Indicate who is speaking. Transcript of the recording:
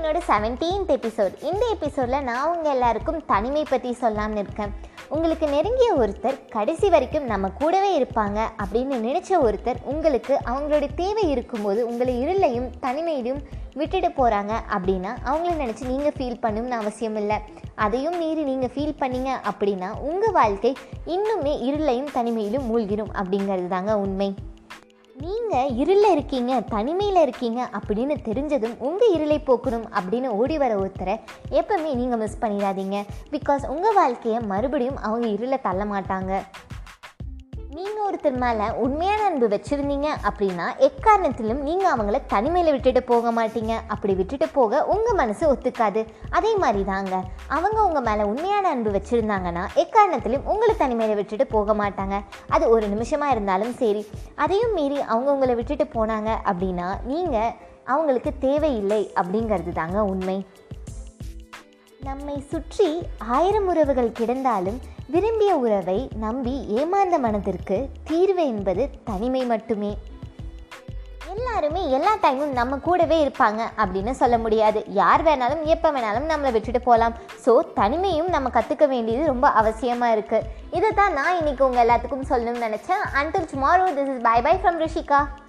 Speaker 1: என்னோட seventeenth episode இந்த எபிசோடில் நான் உங்கள் எல்லாருக்கும் தனிமை பற்றி சொல்லாமல் இருக்கேன் உங்களுக்கு நெருங்கிய ஒருத்தர் கடைசி வரைக்கும் நம்ம கூடவே இருப்பாங்க அப்படின்னு நினச்ச ஒருத்தர் உங்களுக்கு அவங்களோட தேவை இருக்கும்போது உங்களை இருளையும் தனிமையிலும் விட்டுட்டு போகிறாங்க அப்படின்னா அவங்கள நினச்சி நீங்கள் ஃபீல் பண்ணணும்னு அவசியம் இல்லை அதையும் மீறி நீங்கள் ஃபீல் பண்ணீங்க அப்படின்னா உங்கள் வாழ்க்கை இன்னுமே இருளையும் தனிமையிலும் மூழ்கிடும் அப்படிங்கிறது தாங்க உண்மை நீங்கள் இருளில் இருக்கீங்க தனிமையில் இருக்கீங்க அப்படின்னு தெரிஞ்சதும் உங்கள் இருளை போக்கணும் அப்படின்னு ஓடி வர ஒருத்தரை எப்பவுமே நீங்கள் மிஸ் பண்ணிடாதீங்க பிகாஸ் உங்கள் வாழ்க்கையை மறுபடியும் அவங்க இருளை தள்ள மாட்டாங்க நீங்கள் ஒருத்தர் மேலே உண்மையான அன்பு வச்சுருந்தீங்க அப்படின்னா எக்காரணத்திலும் நீங்கள் அவங்கள தனிமையில் விட்டுட்டு போக மாட்டீங்க அப்படி விட்டுட்டு போக உங்கள் மனசு ஒத்துக்காது அதே மாதிரி தாங்க அவங்க உங்கள் மேலே உண்மையான அன்பு வச்சுருந்தாங்கன்னா எக்காரணத்திலும் உங்களை தனிமையில் விட்டுட்டு போக மாட்டாங்க அது ஒரு நிமிஷமாக இருந்தாலும் சரி அதையும் மீறி அவங்க உங்களை விட்டுட்டு போனாங்க அப்படின்னா நீங்கள் அவங்களுக்கு தேவையில்லை அப்படிங்கிறது தாங்க உண்மை நம்மை சுற்றி ஆயிரம் உறவுகள் கிடந்தாலும் விரும்பிய உறவை நம்பி ஏமாந்த மனதிற்கு தீர்வு என்பது தனிமை மட்டுமே எல்லாருமே எல்லா டைமும் நம்ம கூடவே இருப்பாங்க அப்படின்னு சொல்ல முடியாது யார் வேணாலும் எப்போ வேணாலும் நம்மளை விட்டுட்டு போகலாம் ஸோ தனிமையும் நம்ம கற்றுக்க வேண்டியது ரொம்ப அவசியமாக இருக்குது இதை தான் நான் இன்னைக்கு உங்கள் எல்லாத்துக்கும் சொல்லணும்னு நினச்சேன் until tomorrow this is bye bye from Rishika